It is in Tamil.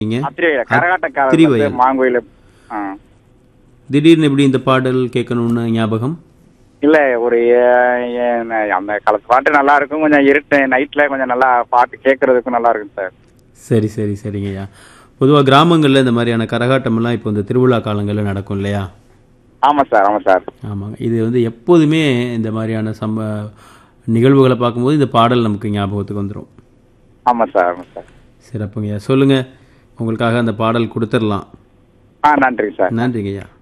நீங்க அத்திரிவயல் கரகாட்டக்காரர் அத்திரிவயல். வந்து மாங்கோயில் ஆ திடீர்னு எப்படி இந்த பாடல் கேட்கணும்னு ஞாபகம் இல்ல ஒரு ஏ- ஏ- அந்த காலத்து பாட்டு நல்லா இருக்கும் கொஞ்சம் இருட்டு நைட்ல கொஞ்சம் நல்லா பாட்டு கேட்கறதுக்கும் நல்லா இருக்கும் சார் சரி சரி சரிங்கய்யா பொதுவாக கிராமங்களில் இந்த மாதிரியான கரகாட்டமெல்லாம் இப்போ இந்த திருவிழா காலங்களில் நடக்கும் இல்லையா ஆமா சார் ஆமா சார் ஆமாங்க இது வந்து எப்போதுமே இந்த மாதிரியான சம்ப நிகழ்வுகளை பார்க்கும்போது இந்த பாடல் நமக்கு ஞாபகத்துக்கு வந்துடும் ஆமா சார் ஆமா சார் சிறப்புங்கய்யா சொல்லுங்கள் உங்களுக்காக அந்த பாடல் கொடுத்துடலாம் ஆ நன்றி சார் நன்றிங்கய்யா